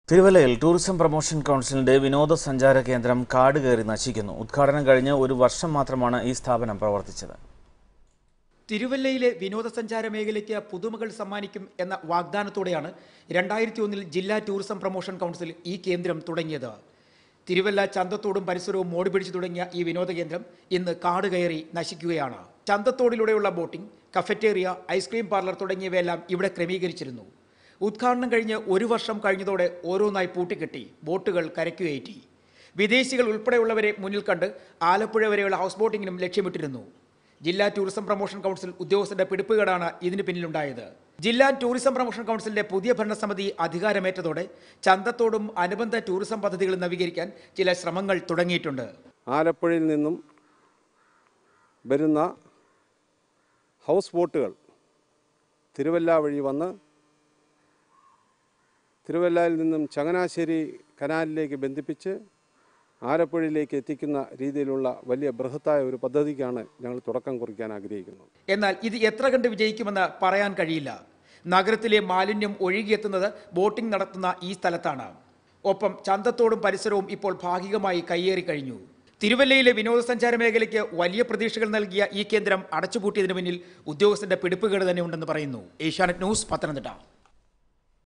തിരുവല്ലയിൽ tourism promotion കൗൺസിലിന്റെ വിനോദസഞ്ചാര കേന്ദ്രം കാട് കയറി നശിക്കുന്നു ഉദ്ഘാടനം കഴിഞ്ഞ് ഒരു വർഷം മാത്രമാണ് ഈ സ്ഥാപനം പ്രവർത്തിച്ചത് തിരുവല്ലയിലെ വിനോദസഞ്ചാര മേഖലയ്ക്ക് പുതുമകൾ സമ്മാനിക്കും എന്ന വാഗ്ദാനത്തോടെയാണ് രണ്ടായിരത്തി ഒന്നിൽ ജില്ലാ ടൂറിസം പ്രൊമോഷൻ കൗൺസിൽ ഈ കേന്ദ്രം തുടങ്ങിയത് തിരുവല്ല ചന്തത്തോടും പരിസരവും മോടി പിടിച്ചു തുടങ്ങിയ ഈ വിനോദ കേന്ദ്രം ഇന്ന് കാട് കയറി നശിക്കുകയാണ് ചന്തത്തോടിലൂടെയുള്ള ബോട്ടിംഗ് കഫറ്റേറിയ ഐസ്ക്രീം പാർലർ തുടങ്ങിയവയെല്ലാം ഇവിടെ ക്രമീകരിച്ചിരുന്നു ഉദ്ഘാടനം കഴിഞ്ഞ് ഒരു വർഷം കഴിഞ്ഞതോടെ ഓരോന്നായി പൂട്ടിക്കെട്ടി ബോട്ടുകൾ കരയ്ക്കുകയറ്റി വിദേശികൾ ഉൾപ്പെടെയുള്ളവരെ മുന്നിൽ കണ്ട് ആലപ്പുഴ വരെയുള്ള ഹൗസ് ബോട്ടിങ്ങിനും ലക്ഷ്യമിട്ടിരുന്നു ജില്ലാ ടൂറിസം പ്രൊമോഷൻ കൗൺസിൽ ഉദ്യോഗസ്ഥരുടെ പിടിപ്പുകേടാണ് ഇതിന് പിന്നിലുണ്ടായത് ജില്ലാ ടൂറിസം പ്രൊമോഷൻ കൗൺസിലിന്റെ പുതിയ ഭരണസമിതി അധികാരമേറ്റതോടെ ചന്തത്തോടും അനുബന്ധ ടൂറിസം പദ്ധതികൾ നവീകരിക്കാൻ ചില ശ്രമങ്ങൾ തുടങ്ങിയിട്ടുണ്ട് ആലപ്പുഴയിൽ നിന്നും വരുന്ന ഹൗസ് ബോട്ടുകൾ തിരുവല്ല വഴി വന്ന് തിരുവല്ലയിൽ നിന്നും ചങ്ങനാശ്ശേരി കനാലിലേക്ക് ബന്ധിപ്പിച്ച് ആലപ്പുഴയിലേക്ക് എത്തിക്കുന്ന രീതിയിലുള്ള വലിയ ബൃഹത്തായ ഒരു പദ്ധതിക്കാണ് ഞങ്ങൾ തുടക്കം കുറിക്കാൻ ആഗ്രഹിക്കുന്നത് എന്നാൽ ഇത് എത്ര കണ്ട് വിജയിക്കുമെന്ന് പറയാൻ കഴിയില്ല നഗരത്തിലെ മാലിന്യം ഒഴുകിയെത്തുന്നത് ബോട്ടിംഗ് നടത്തുന്ന ഈ സ്ഥലത്താണ് ഒപ്പം ചന്തത്തോടും പരിസരവും ഇപ്പോൾ ഭാഗികമായി കയ്യേറി കഴിഞ്ഞു തിരുവല്ലയിലെ വിനോദസഞ്ചാര മേഖലയ്ക്ക് വലിയ പ്രതീക്ഷകൾ നൽകിയ ഈ കേന്ദ്രം അടച്ചുപൂട്ടിയതിനു പിന്നിൽ ഉദ്യോഗസ്ഥന്റെ പിടിപ്പുകേട് തന്നെ ഉണ്ടെന്ന് പറയുന്നു ഏഷ്യാനെറ്റ് ന്യൂസ് പത്തനംതിട്ട